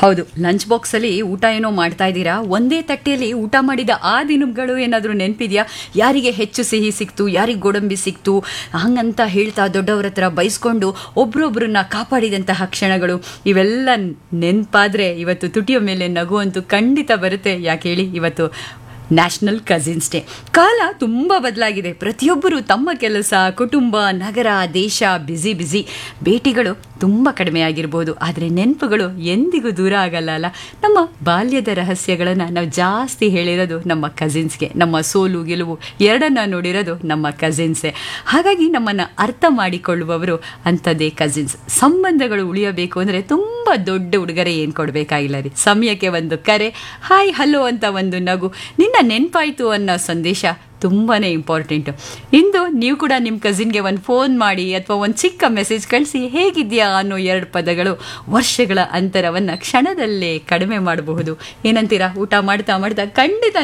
ಹೌದು lunch box ಅಲ್ಲಿ ಊಟ ಏನೋ ಮಾಡ್ತಾ ಇದ್ದೀರಾ ಒಂದೇ ತಟ್ಟೆಯಲ್ಲಿ ಊಟ ಮಾಡಿದ ಆ ದಿನಗಳು ಏನಾದರೂ ನೆನಪಿದ್ಯಾ ಯಾರಿಗೆ ಹೆಚ್ಚು ಸಿಹಿ ಸಿಕ್ತು ಯಾರಿಗೆ ಗೋಡಂಬಿ ಸಿಕ್ತು ಹಂಗಂತ ಹೇಳ್ತಾ ದೊಡ್ಡವರ ಹತ್ರ ಬೈಸ್ಕೊಂಡು ಒಬ್ರೊಬ್ರನ್ನ ಕಾಪಾಡಿದಂತಹ ಕ್ಷಣಗಳು ಇವೆಲ್ಲ ನೆನಪಾದ್ರೆ ಇವತ್ತು ತುಟಿಯ ಮೇಲೆ ನಗು ಅಂತೂ ಖಂಡಿತ ಬರುತ್ತೆ ಯಾಕೆ ಹೇಳಿ ಇವತ್ತು ನ್ಯಾಷನಲ್ ಕಸಿನ್ಸ್ ಡೇ ಕಾಲ ತುಂಬ ಬದಲಾಗಿದೆ ಪ್ರತಿಯೊಬ್ಬರು ತಮ್ಮ ಕೆಲಸ ಕುಟುಂಬ ನಗರ ದೇಶ ಬ್ಯುಸಿ ಬ್ಯುಸಿ ಭೇಟಿಗಳು ತುಂಬ ಕಡಿಮೆ ಆಗಿರ್ಬೋದು ಆದರೆ ನೆನಪುಗಳು ಎಂದಿಗೂ ದೂರ ಆಗಲ್ಲ ಅಲ್ಲ ನಮ್ಮ ಬಾಲ್ಯದ ರಹಸ್ಯಗಳನ್ನು ನಾವು ಜಾಸ್ತಿ ಹೇಳಿರೋದು ನಮ್ಮ ಕಸಿನ್ಸ್ಗೆ ನಮ್ಮ ಸೋಲು ಗೆಲುವು ಎರಡನ್ನ ನೋಡಿರೋದು ನಮ್ಮ ಕಸಿನ್ಸೇ ಹಾಗಾಗಿ ನಮ್ಮನ್ನು ಅರ್ಥ ಮಾಡಿಕೊಳ್ಳುವವರು ಅಂಥದ್ದೇ ಕಸಿನ್ಸ್ ಸಂಬಂಧಗಳು ಉಳಿಯಬೇಕು ಅಂದರೆ ತುಂಬ ದೊಡ್ಡ ಉಡುಗೊರೆ ಏನು ಕೊಡಬೇಕಾಗಿಲ್ಲ ರೀ ಸಮಯಕ್ಕೆ ಒಂದು ಕರೆ ಹಾಯ್ ಹಲೋ ಅಂತ ಒಂದು ನಗು ನಿನ್ನ ನೆನಪಾಯಿತು ಅನ್ನೋ ಸಂದೇಶ ತುಂಬಾ ಇಂಪಾರ್ಟೆಂಟು ಇಂದು ನೀವು ಕೂಡ ನಿಮ್ಮ ಕಸಿನ್ಗೆ ಒಂದು ಫೋನ್ ಮಾಡಿ ಅಥವಾ ಒಂದು ಚಿಕ್ಕ ಮೆಸೇಜ್ ಕಳಿಸಿ ಹೇಗಿದೆಯಾ ಅನ್ನೋ ಎರಡು ಪದಗಳು ವರ್ಷಗಳ ಅಂತರವನ್ನು ಕ್ಷಣದಲ್ಲೇ ಕಡಿಮೆ ಮಾಡಬಹುದು ಏನಂತೀರಾ ಊಟ ಮಾಡ್ತಾ ಮಾಡ್ತಾ ಖಂಡಿತ